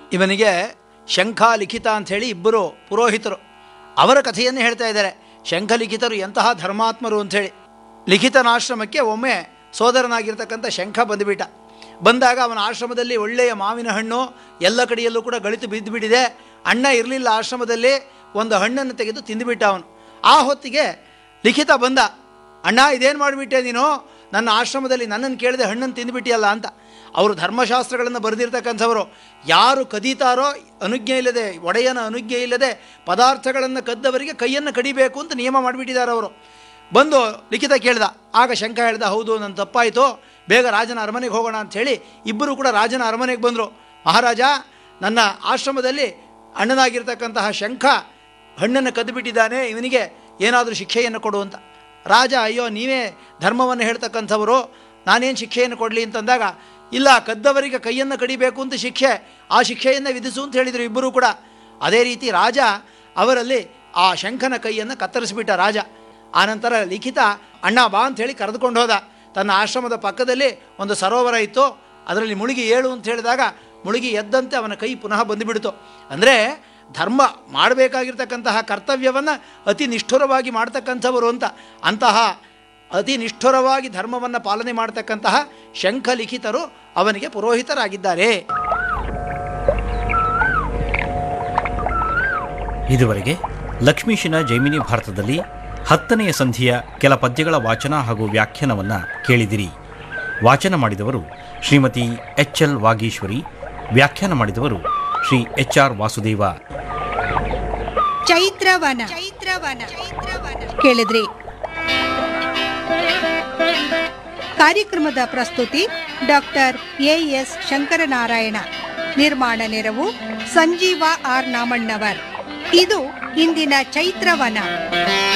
ಇವನಿಗೆ ಶಂಖ ಲಿಖಿತ ಅಂಥೇಳಿ ಇಬ್ಬರು ಪುರೋಹಿತರು ಅವರ ಕಥೆಯನ್ನು ಹೇಳ್ತಾ ಇದ್ದಾರೆ ಶಂಖ ಲಿಖಿತರು ಎಂತಹ ಧರ್ಮಾತ್ಮರು ಅಂಥೇಳಿ ಲಿಖಿತನ ಆಶ್ರಮಕ್ಕೆ ಒಮ್ಮೆ ಸೋದರನಾಗಿರ್ತಕ್ಕಂಥ ಶಂಖ ಬಂದುಬಿಟ್ಟ ಬಂದಾಗ ಅವನ ಆಶ್ರಮದಲ್ಲಿ ಒಳ್ಳೆಯ ಮಾವಿನ ಹಣ್ಣು ಎಲ್ಲ ಕಡೆಯಲ್ಲೂ ಕೂಡ ಗಳಿತು ಬಿದ್ದುಬಿಟ್ಟಿದೆ ಅಣ್ಣ ಇರಲಿಲ್ಲ ಆಶ್ರಮದಲ್ಲಿ ಒಂದು ಹಣ್ಣನ್ನು ತೆಗೆದು ತಿಂದುಬಿಟ್ಟ ಅವನು ಆ ಹೊತ್ತಿಗೆ ಲಿಖಿತ ಬಂದ ಅಣ್ಣ ಇದೇನು ಮಾಡಿಬಿಟ್ಟೆ ನೀನು ನನ್ನ ಆಶ್ರಮದಲ್ಲಿ ನನ್ನನ್ನು ಕೇಳಿದೆ ಹಣ್ಣನ್ನು ತಿಂದುಬಿಟ್ಟಿಯಲ್ಲ ಅಂತ ಅವರು ಧರ್ಮಶಾಸ್ತ್ರಗಳನ್ನು ಬರೆದಿರ್ತಕ್ಕಂಥವರು ಯಾರು ಕದೀತಾರೋ ಅನುಜ್ಞೆ ಇಲ್ಲದೆ ಒಡೆಯನ ಅನುಜ್ಞೆ ಇಲ್ಲದೆ ಪದಾರ್ಥಗಳನ್ನು ಕದ್ದವರಿಗೆ ಕೈಯನ್ನು ಕಡಿಬೇಕು ಅಂತ ನಿಯಮ ಮಾಡಿಬಿಟ್ಟಿದ್ದಾರೆ ಅವರು ಬಂದು ಲಿಖಿತ ಕೇಳ್ದ ಆಗ ಶಂಕ ಹೇಳ್ದ ಹೌದು ನನ್ನ ತಪ್ಪಾಯಿತು ಬೇಗ ರಾಜನ ಅರಮನೆಗೆ ಹೋಗೋಣ ಅಂಥೇಳಿ ಇಬ್ಬರು ಕೂಡ ರಾಜನ ಅರಮನೆಗೆ ಬಂದರು ಮಹಾರಾಜ ನನ್ನ ಆಶ್ರಮದಲ್ಲಿ ಅಣ್ಣನಾಗಿರ್ತಕ್ಕಂತಹ ಶಂಖ ಹಣ್ಣನ್ನು ಕದ್ದುಬಿಟ್ಟಿದ್ದಾನೆ ಇವನಿಗೆ ಏನಾದರೂ ಶಿಕ್ಷೆಯನ್ನು ಕೊಡು ಅಂತ ರಾಜ ಅಯ್ಯೋ ನೀವೇ ಧರ್ಮವನ್ನು ಹೇಳ್ತಕ್ಕಂಥವರು ನಾನೇನು ಶಿಕ್ಷೆಯನ್ನು ಕೊಡಲಿ ಅಂತಂದಾಗ ಇಲ್ಲ ಕದ್ದವರಿಗೆ ಕೈಯನ್ನು ಕಡಿಬೇಕು ಅಂತ ಶಿಕ್ಷೆ ಆ ಶಿಕ್ಷೆಯನ್ನು ವಿಧಿಸು ಅಂತ ಹೇಳಿದರು ಇಬ್ಬರೂ ಕೂಡ ಅದೇ ರೀತಿ ರಾಜ ಅವರಲ್ಲಿ ಆ ಶಂಖನ ಕೈಯನ್ನು ಕತ್ತರಿಸಿಬಿಟ್ಟ ರಾಜ ಆನಂತರ ಲಿಖಿತ ಅಣ್ಣ ಬಾ ಅಂತ ಹೇಳಿ ಕರೆದುಕೊಂಡು ಹೋದ ತನ್ನ ಆಶ್ರಮದ ಪಕ್ಕದಲ್ಲಿ ಒಂದು ಸರೋವರ ಇತ್ತು ಅದರಲ್ಲಿ ಮುಳುಗಿ ಏಳು ಅಂತ ಹೇಳಿದಾಗ ಮುಳುಗಿ ಎದ್ದಂತೆ ಅವನ ಕೈ ಪುನಃ ಬಂದುಬಿಡ್ತು ಅಂದರೆ ಧರ್ಮ ಮಾಡಬೇಕಾಗಿರ್ತಕ್ಕಂತಹ ಕರ್ತವ್ಯವನ್ನು ಅತಿ ನಿಷ್ಠುರವಾಗಿ ಮಾಡ್ತಕ್ಕಂಥವರು ಅಂತ ಅಂತಹ ಅತಿ ನಿಷ್ಠುರವಾಗಿ ಧರ್ಮವನ್ನು ಪಾಲನೆ ಮಾಡ್ತಕ್ಕಂತಹ ಶಂಖಲಿಖಿತರು ಅವನಿಗೆ ಪುರೋಹಿತರಾಗಿದ್ದಾರೆ ಇದುವರೆಗೆ ಲಕ್ಷ್ಮೀಶನ ಜೈಮಿನಿ ಭಾರತದಲ್ಲಿ ಹತ್ತನೆಯ ಸಂಧಿಯ ಕೆಲ ಪದ್ಯಗಳ ವಾಚನ ಹಾಗೂ ವ್ಯಾಖ್ಯಾನವನ್ನು ಕೇಳಿದಿರಿ ವಾಚನ ಮಾಡಿದವರು ಶ್ರೀಮತಿ ಎಚ್ ಎಲ್ ವಾಗೀಶ್ವರಿ ವ್ಯಾಖ್ಯಾನ ಮಾಡಿದವರು ಶ್ರೀ ಎಚ್ ಆರ್ ವಾಸುದೇವ ಚೈತ್ರವನ ಚೈತ್ರವನ ಕೇಳಿದ್ರಿ ಕಾರ್ಯಕ್ರಮದ ಪ್ರಸ್ತುತಿ ಡಾಕ್ಟರ್ ಎ ಎಸ್ ಶಂಕರನಾರಾಯಣ ನಿರ್ಮಾಣ ನೆರವು ಸಂಜೀವ ಆರ್ ನಾಮಣ್ಣವರ್ ಇದು ಇಂದಿನ ಚೈತ್ರವನ